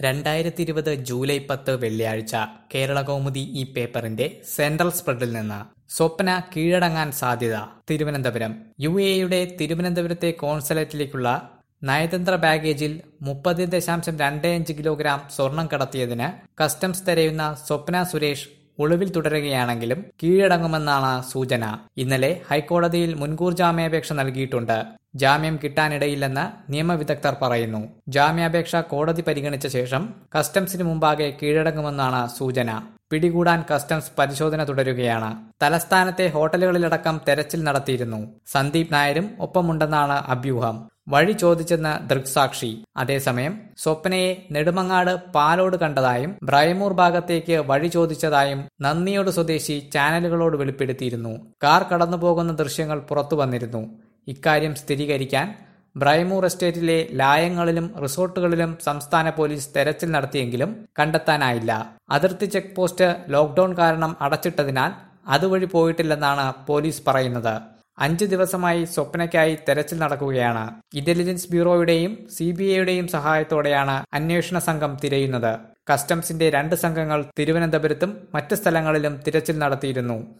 രണ്ടായിരത്തി ഇരുപത് ജൂലൈ പത്ത് വെള്ളിയാഴ്ച കേരള കൗമുദി ഈ പേപ്പറിന്റെ സെൻട്രൽ സ്പ്രെഡിൽ നിന്ന് സ്വപ്ന കീഴടങ്ങാൻ സാധ്യത തിരുവനന്തപുരം യു എയുടെ തിരുവനന്തപുരത്തെ കോൺസുലേറ്റിലേക്കുള്ള നയതന്ത്ര ബാഗേജിൽ മുപ്പത് ദശാംശം രണ്ട് അഞ്ച് കിലോഗ്രാം സ്വർണം കടത്തിയതിന് കസ്റ്റംസ് തെരയുന്ന സ്വപ്ന സുരേഷ് ഒളിവിൽ തുടരുകയാണെങ്കിലും കീഴടങ്ങുമെന്നാണ് സൂചന ഇന്നലെ ഹൈക്കോടതിയിൽ മുൻകൂർ ജാമ്യാപേക്ഷ നൽകിയിട്ടുണ്ട് ജാമ്യം കിട്ടാനിടയില്ലെന്ന് നിയമവിദഗ്ധർ പറയുന്നു ജാമ്യാപേക്ഷ കോടതി പരിഗണിച്ച ശേഷം കസ്റ്റംസിന് മുമ്പാകെ കീഴടങ്ങുമെന്നാണ് സൂചന പിടികൂടാൻ കസ്റ്റംസ് പരിശോധന തുടരുകയാണ് തലസ്ഥാനത്തെ ഹോട്ടലുകളിലടക്കം തെരച്ചിൽ നടത്തിയിരുന്നു സന്ദീപ് നായരും ഒപ്പമുണ്ടെന്നാണ് അഭ്യൂഹം വഴി ചോദിച്ചെന്ന് ദൃക്സാക്ഷി അതേസമയം സ്വപ്നയെ നെടുമങ്ങാട് പാലോട് കണ്ടതായും ബ്രൈമൂർ ഭാഗത്തേക്ക് വഴി ചോദിച്ചതായും നന്ദിയോട് സ്വദേശി ചാനലുകളോട് വെളിപ്പെടുത്തിയിരുന്നു കാർ കടന്നുപോകുന്ന ദൃശ്യങ്ങൾ പുറത്തു വന്നിരുന്നു ഇക്കാര്യം സ്ഥിരീകരിക്കാൻ ബ്രൈമൂർ എസ്റ്റേറ്റിലെ ലായങ്ങളിലും റിസോർട്ടുകളിലും സംസ്ഥാന പോലീസ് തെരച്ചിൽ നടത്തിയെങ്കിലും കണ്ടെത്താനായില്ല അതിർത്തി ചെക്ക് പോസ്റ്റ് ലോക്ഡൌൺ കാരണം അടച്ചിട്ടതിനാൽ അതുവഴി പോയിട്ടില്ലെന്നാണ് പോലീസ് പറയുന്നത് അഞ്ച് ദിവസമായി സ്വപ്നയ്ക്കായി തെരച്ചിൽ നടക്കുകയാണ് ഇന്റലിജൻസ് ബ്യൂറോയുടെയും സി ബി ഐയുടെയും സഹായത്തോടെയാണ് അന്വേഷണ സംഘം തിരയുന്നത് കസ്റ്റംസിന്റെ രണ്ട് സംഘങ്ങൾ തിരുവനന്തപുരത്തും മറ്റ് സ്ഥലങ്ങളിലും തിരച്ചിൽ നടത്തിയിരുന്നു